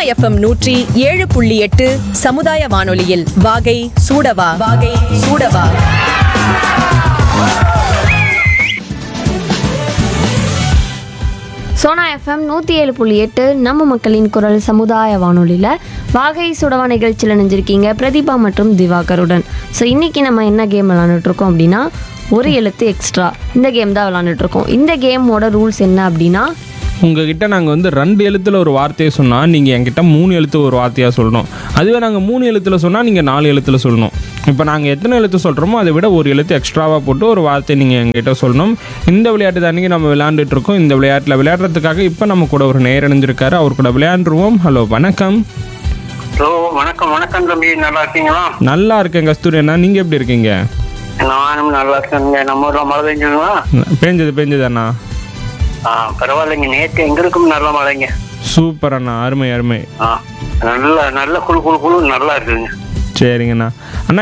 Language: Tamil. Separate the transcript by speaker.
Speaker 1: எஃப்எம் நூற்றி ஏழு புள்ளி எட்டு சமுதாய வானொலியில் வாகை சூடவா வாகை சூடவா
Speaker 2: சோனா எஃப்எம் நூற்றி ஏழு புள்ளி எட்டு நம்ம மக்களின் குரல் சமுதாய வானொலியில் வாகை சுடவா நிகழ்ச்சியில் நினைஞ்சிருக்கீங்க பிரதீபா மற்றும் திவாகருடன் ஸோ இன்றைக்கி நம்ம என்ன கேம் விளாண்டுட்ருக்கோம் அப்படின்னா ஒரு எழுத்து எக்ஸ்ட்ரா இந்த கேம் தான் விளாண்டுட்ருக்கோம் இந்த கேமோட ரூல்ஸ் என்ன அப்படின்னா
Speaker 3: உங்ககிட்ட நாங்கள் வந்து ரெண்டு எழுத்தில் ஒரு வார்த்தையை சொன்னால் நீங்கள் என்கிட்ட மூணு எழுத்து ஒரு வார்த்தையாக சொல்லணும் அதுவே நாங்கள் மூணு எழுத்தில் சொன்னால் நீங்கள் நாலு எழுத்தில் சொல்லணும் இப்போ நாங்கள் எத்தனை எழுத்து சொல்கிறோமோ அதை விட ஒரு எழுத்து எக்ஸ்ட்ராவாக போட்டு ஒரு வார்த்தை நீங்கள் எங்கிட்ட சொல்லணும் இந்த விளையாட்டு தானே நம்ம விளையாண்டுட்டு இருக்கோம் இந்த விளையாட்டில் விளையாடுறதுக்காக இப்போ நம்ம கூட ஒரு நேர் இணைஞ்சிருக்காரு அவர் கூட விளையாண்டுருவோம் ஹலோ வணக்கம்
Speaker 4: ஹலோ வணக்கம் வணக்கம் தம்பி நல்லா இருக்கீங்களா
Speaker 3: நல்லா இருக்கேன் கஸ்தூரி அண்ணா நீங்கள் எப்படி இருக்கீங்க
Speaker 4: நானும் நல்லா இருக்கேங்க நம்ம ஊர்ல மழை பெஞ்சுங்களா
Speaker 3: பேஞ்சது பேஞ்சது அண்ணா
Speaker 4: ஆ பரவாயில்லைங்க நேற்று எங்களுக்கும் நல்ல மழைங்க
Speaker 3: சூப்பர் அண்ணா அருமை அருமை
Speaker 4: ஆ நல்ல நல்ல குழு குழு குழு நல்லா இருக்குங்க
Speaker 3: சரிங்கண்ணா அண்ணா